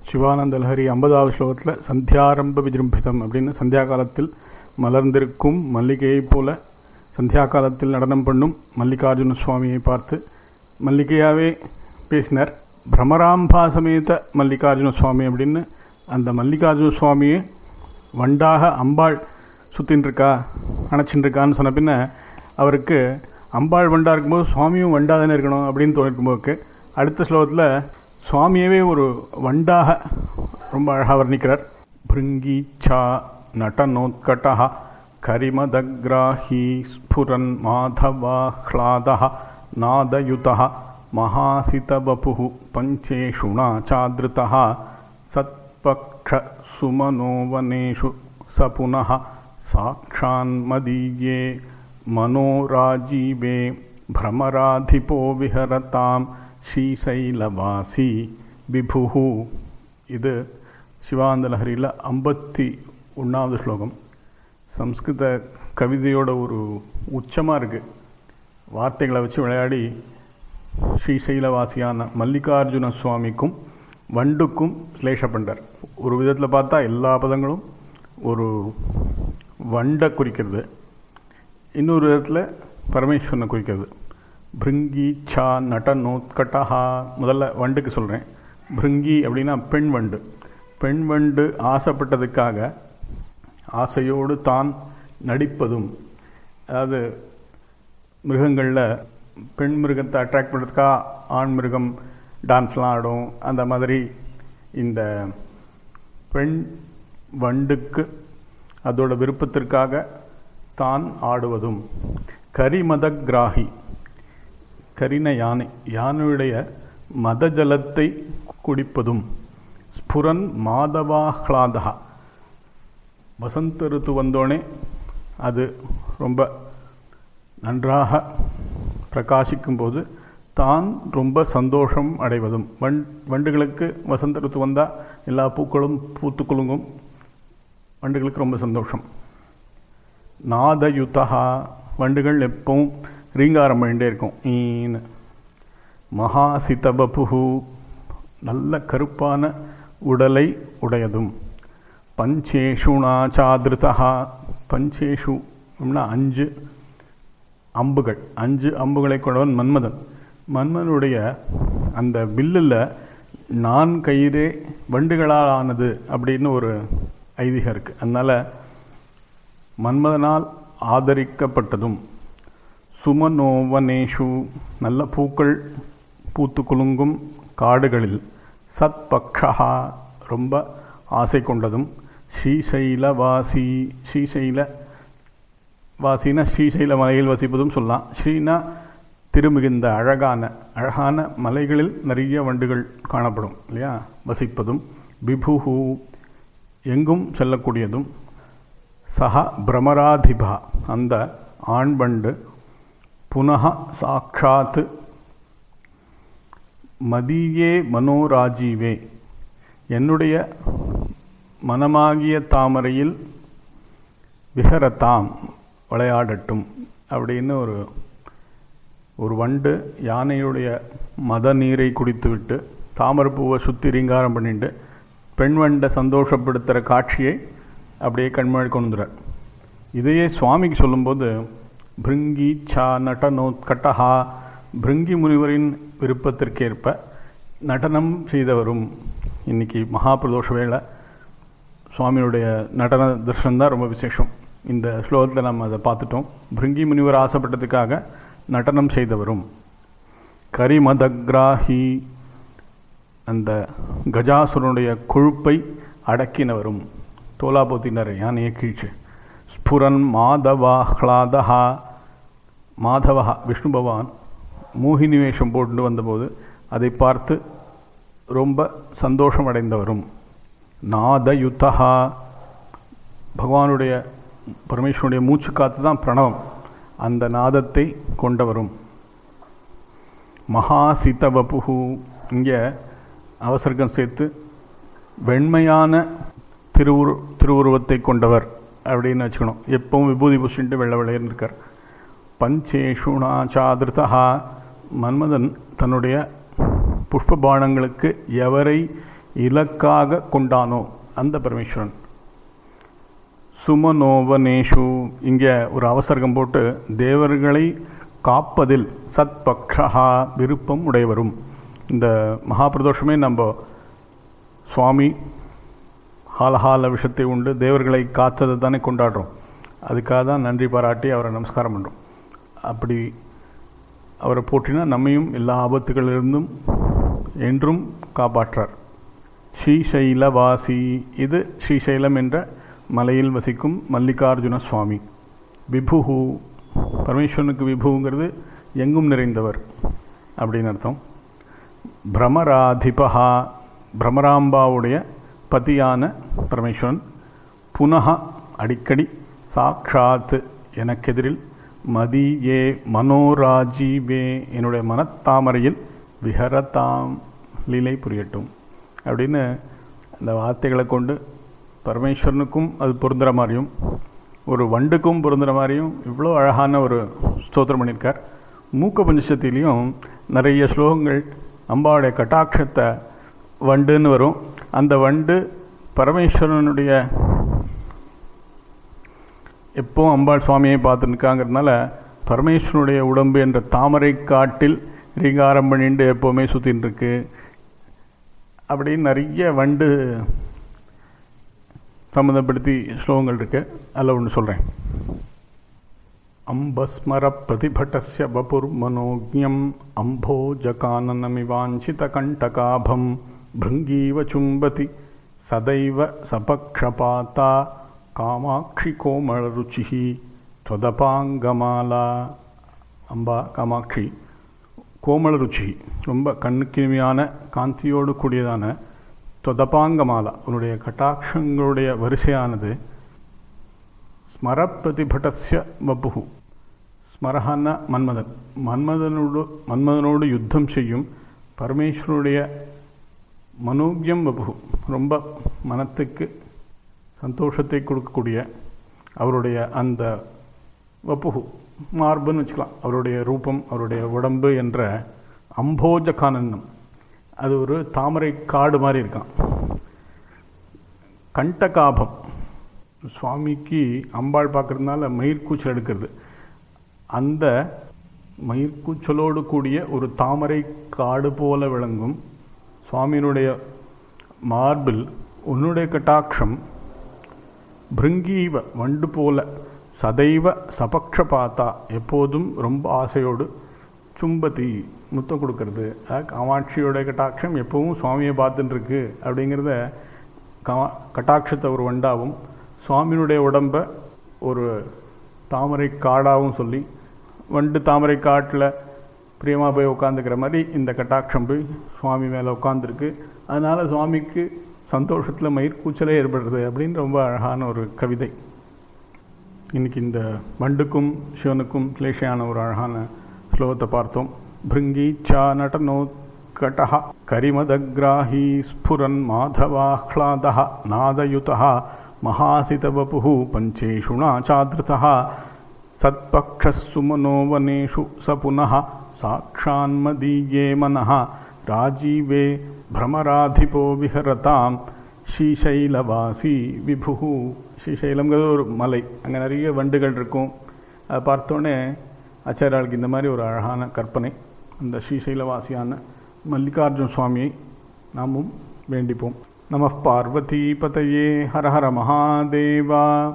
சிவானந்த லஹரி ஐம்பதாவது ஸ்லோகத்தில் சந்தியாரம்ப விஜృంభిதம் அப்படின்னு சந்தியா காலத்தில் மலர்ந்திருக்கும் மல்லிகையைப் போல சந்தியா காலத்தில் நடனம் பண்ணும் மல்லிகார்ஜுன சுவாமியை பார்த்து மல்லிகையாவே பேசினார் பிரமராம்பா சமேத மல்லிகார்ஜுன சுவாமி அப்படின்னு அந்த மல்லிகார்ஜுன சுவாமியை வண்டாக அம்பாள் சுத்தின்னு இருக்கா அணைச்சின்னு இருக்கான்னு சொன்ன பின்ன அவருக்கு அம்பாள் வண்டா இருக்கும்போது சுவாமியும் வண்டா தானே இருக்கணும் அப்படின்னு தோணிருக்கும்போது அடுத்த ஸ்லோகத்தில் சுவாமியவே ஒரு வண்டாக ரொம்ப அழகாக வர்ணிக்கிறார் பிருங்கீச்சா நடனோத்கட்டா கரிமதக்ராஹி ஸ்புரன் மாதவாஹ்லாதா நாதயுதா மகாசிதவபு பஞ்சேஷுணா சாதிருதா சத்பக்ஷ சுமனோவனேஷு स पुनः साक्षान्मदीये मनोराजीवे भ्रमराधिपो विहरतां ஸ்ரீசைலவாசி விபுஹு இது சிவானந்த லஹரியில் ஐம்பத்தி ஒன்றாவது ஸ்லோகம் சம்ஸ்கிருத கவிதையோட ஒரு உச்சமாக இருக்குது வார்த்தைகளை வச்சு விளையாடி ஸ்ரீசைலவாசியான மல்லிகார்ஜுன சுவாமிக்கும் வண்டுக்கும் ஸ்லேஷ பண்றார் ஒரு விதத்தில் பார்த்தா எல்லா பதங்களும் ஒரு வண்டை குறிக்கிறது இன்னொரு விதத்தில் பரமேஸ்வரனை குறிக்கிறது பிருங்கி சா நடனோத்கட்டா முதல்ல வண்டுக்கு சொல்கிறேன் பிருங்கி அப்படின்னா பெண் வண்டு பெண் வண்டு ஆசைப்பட்டதுக்காக ஆசையோடு தான் நடிப்பதும் அதாவது மிருகங்களில் பெண் மிருகத்தை அட்ராக்ட் பண்ணுறதுக்காக ஆண் மிருகம் டான்ஸ்லாம் ஆடும் அந்த மாதிரி இந்த பெண் வண்டுக்கு அதோட விருப்பத்திற்காக தான் ஆடுவதும் கரிமத கிராகி கரின யானை யானையுடைய மத ஜலத்தை குடிப்பதும் ஸ்புரன் மாதவாஹ்லாதா வசந்த ருத்து வந்தோடனே அது ரொம்ப நன்றாக பிரகாசிக்கும் போது தான் ரொம்ப சந்தோஷம் அடைவதும் வண் வண்டுகளுக்கு வசந்த ருத்து வந்தால் எல்லா பூக்களும் பூத்து குலுங்கும் வண்டுகளுக்கு ரொம்ப சந்தோஷம் நாதயுதா வண்டுகள் எப்பவும் ரீங்காரம் பண்ணிட்டே இருக்கும் ஈன்னு மகாசிதபபு நல்ல கருப்பான உடலை உடையதும் பஞ்சேஷுணா சாதிருதா பஞ்சேஷு அஞ்சு அம்புகள் அஞ்சு அம்புகளை கொண்டவன் மன்மதன் மன்மனுடைய அந்த வில்லில் நான் கயிறே வண்டுகளால் ஆனது அப்படின்னு ஒரு ஐதீகம் இருக்குது அதனால் மன்மதனால் ஆதரிக்கப்பட்டதும் சுமனோவனேஷு நல்ல பூக்கள் பூத்து குலுங்கும் காடுகளில் சத் பக்ஷா ரொம்ப ஆசை கொண்டதும் ஸ்ரீசைல வாசி ஸ்ரீசைல வாசினா ஸ்ரீசைல மலையில் வசிப்பதும் சொல்லலாம் ஸ்ரீனா திருமிகுந்த அழகான அழகான மலைகளில் நிறைய வண்டுகள் காணப்படும் இல்லையா வசிப்பதும் விபுகு எங்கும் செல்லக்கூடியதும் சஹ பிரமராதிபா அந்த ஆண் வண்டு புனக சாட்சாத் மதியே மனோராஜீவே என்னுடைய மனமாகிய தாமரையில் விஹரத்தாம் விளையாடட்டும் அப்படின்னு ஒரு ஒரு வண்டு யானையுடைய மத நீரை குடித்துவிட்டு தாமரைப்பூவை சுற்றி ரீங்காரம் பண்ணிட்டு பெண் வண்டை சந்தோஷப்படுத்துகிற காட்சியை அப்படியே கண்மழை கொண்டுறார் இதையே சுவாமிக்கு சொல்லும்போது பிருங்கி சா நடனோத்கட்டஹா பிருங்கி முனிவரின் விருப்பத்திற்கேற்ப நடனம் செய்தவரும் இன்னைக்கு மகாபிரதோஷ வேளை சுவாமியுடைய நடன தர்ஷனம் தான் ரொம்ப விசேஷம் இந்த ஸ்லோகத்தில் நம்ம அதை பார்த்துட்டோம் பிருங்கி முனிவர் ஆசைப்பட்டதுக்காக நடனம் செய்தவரும் கரிமதக்ராஹி அந்த கஜாசுரனுடைய கொழுப்பை அடக்கினவரும் தோலா போத்தினார் யானையை கீழ்ச்சி ஸ்புரன் மாதவாஹ்லாதா மாதவா விஷ்ணு பகவான் மோகினி வேஷம் போட்டு வந்தபோது அதை பார்த்து ரொம்ப சந்தோஷம் அடைந்தவரும் நாதயுத்தா பகவானுடைய பரமேஸ்வருடைய மூச்சு காத்து தான் பிரணவம் அந்த நாதத்தை கொண்டவரும் மகாசிதவபுகு இங்கே அவசர்க்கம் சேர்த்து வெண்மையான திருவுரு திருவுருவத்தை கொண்டவர் அப்படின்னு வச்சுக்கணும் எப்பவும் விபூதி பூசிட்டு வெள்ளை வெள்ளையர்னு இருக்கார் பஞ்சேஷுணா சாதிருதா மன்மதன் தன்னுடைய புஷ்பபானங்களுக்கு எவரை இலக்காக கொண்டானோ அந்த பரமேஸ்வரன் சுமனோவனேஷு இங்கே ஒரு அவசரகம் போட்டு தேவர்களை காப்பதில் சத்பக்ஷா விருப்பம் உடையவரும் இந்த மகாபிரதோஷமே நம்ம சுவாமி ஹாலஹால விஷத்தை உண்டு தேவர்களை காத்ததை தானே கொண்டாடுறோம் அதுக்காக தான் நன்றி பாராட்டி அவரை நமஸ்காரம் பண்ணுறோம் அப்படி அவரை போற்றினா நம்மையும் எல்லா ஆபத்துகளிலிருந்தும் என்றும் காப்பாற்றார் ஸ்ரீசைலவாசி இது ஸ்ரீசைலம் என்ற மலையில் வசிக்கும் மல்லிகார்ஜுன சுவாமி விபுஹு பரமேஸ்வரனுக்கு விபுங்கிறது எங்கும் நிறைந்தவர் அப்படின்னு அர்த்தம் பிரமராதிபா பிரமராம்பாவுடைய பதியான பரமேஸ்வரன் புனக அடிக்கடி சாட்சாத் எனக்கெதிரில் மதியே மனோராஜீவே என்னுடைய மனத்தாமரையில் விஹரதாம் லீலை புரியட்டும் அப்படின்னு அந்த வார்த்தைகளை கொண்டு பரமேஸ்வரனுக்கும் அது பொருந்துகிற மாதிரியும் ஒரு வண்டுக்கும் பொருந்துகிற மாதிரியும் இவ்வளோ அழகான ஒரு ஸ்தோத்திரம் பண்ணியிருக்கார் மூக்க பஞ்சசத்திலையும் நிறைய ஸ்லோகங்கள் அம்பாவுடைய கட்டாட்சத்தை வண்டுன்னு வரும் அந்த வண்டு பரமேஸ்வரனுடைய எப்போ அம்பாள் சுவாமியை பார்த்துருக்காங்கிறதுனால பரமேஸ்வரனுடைய உடம்பு என்ற தாமரை காட்டில் ரீகாரம் பண்ணிட்டு எப்போவுமே சுற்றின்னு இருக்கு அப்படின்னு நிறைய வண்டு சம்மந்தப்படுத்தி ஸ்லோகங்கள் இருக்கு அதில் ஒன்று சொல்கிறேன் அம்பஸ்மர பிரதிபட்டஸ்ய வபுர்மனோஜம் அம்போஜகானனமிவாஞ்சிதகண்டகாபம் भृङ्गीव चुम्बति सदैव सपक्षपाता காமாட்சி கோமளருச்சிः தொதபாங்கமாலா அம்பா காமாட்சி கோமள ருச்சி ரொம்ப கண்ணுக்கினிமையான காந்தியோடு கூடியதான தொதபாங்கமாலா உன்னுடைய கட்டாட்சங்களுடைய வரிசையானது ஸ்மர பிரதிபட்டஸ்ய வபுகு ஸ்மரஹான மன்மதன் மன்மதனோடு மன்மதனோடு யுத்தம் செய்யும் பரமேஸ்வருடைய மனோக்கியம் வபு ரொம்ப மனத்துக்கு சந்தோஷத்தை கொடுக்கக்கூடிய அவருடைய அந்த வப்புகு மார்புன்னு வச்சுக்கலாம் அவருடைய ரூபம் அவருடைய உடம்பு என்ற அம்போஜ கானன்னம் அது ஒரு தாமரை காடு மாதிரி இருக்கான் கண்டகாபம் சுவாமிக்கு அம்பாள் பார்க்கறதுனால மயிர்கூச்சல் எடுக்கிறது அந்த மயிர்கூச்சலோடு கூடிய ஒரு தாமரை காடு போல விளங்கும் சுவாமியினுடைய மார்பில் உன்னுடைய கட்டாட்சம் பிருங்கீவ வண்டு போல சதைவ சபக்ஷபாத்தா எப்போதும் ரொம்ப ஆசையோடு சும்பதி முத்தம் கொடுக்கறது காமாட்சியோட கட்டாட்சம் எப்பவும் சுவாமியை பார்த்துட்டு இருக்கு அப்படிங்கிறத கமா கட்டாட்சத்தை ஒரு வண்டாவும் சுவாமியினுடைய உடம்ப ஒரு தாமரை காடாகவும் சொல்லி வண்டு தாமரை காட்டில் பிரியமாக போய் உட்காந்துக்கிற மாதிரி இந்த கட்டாட்சம் போய் சுவாமி மேலே உட்காந்துருக்கு அதனால் சுவாமிக்கு சந்தோஷத்தில் மயிர்கூச்சலே ஏற்படுறது அப்படின்னு ரொம்ப அழகான ஒரு கவிதை இன்னைக்கு இந்த வண்டுக்கும் சிவனுக்கும் கிளேஷையான ஒரு அழகான ஸ்லோகத்தை பார்த்தோம் பிருங்கீச்சா நடனோத்கட கரிமதக்ராஹி ஸ்புரன் மாதவாஹ்லாத நாதயுதா மகாசிதவபு பஞ்சேஷுணா சாதிருதா சத்பக்ஷஸ்ஸு மனோவனேஷு ச புனः சாட்சான்மதீயே மனः ராஜீவே பிரமராதிபோ விஹரதாம் ஸ்ரீசைலவாசி விபு ஸ்ரீசைலம்ங்கிறது ஒரு மலை அங்கே நிறைய வண்டுகள் இருக்கும் அதை பார்த்தோன்னே ஆச்சாரியாளுக்கு இந்த மாதிரி ஒரு அழகான கற்பனை அந்த ஸ்ரீசைலவாசியான மல்லிகார்ஜுன சுவாமியை நாமும் வேண்டிப்போம் நம பார்வதி பதையே ஹர ஹர மகாதேவா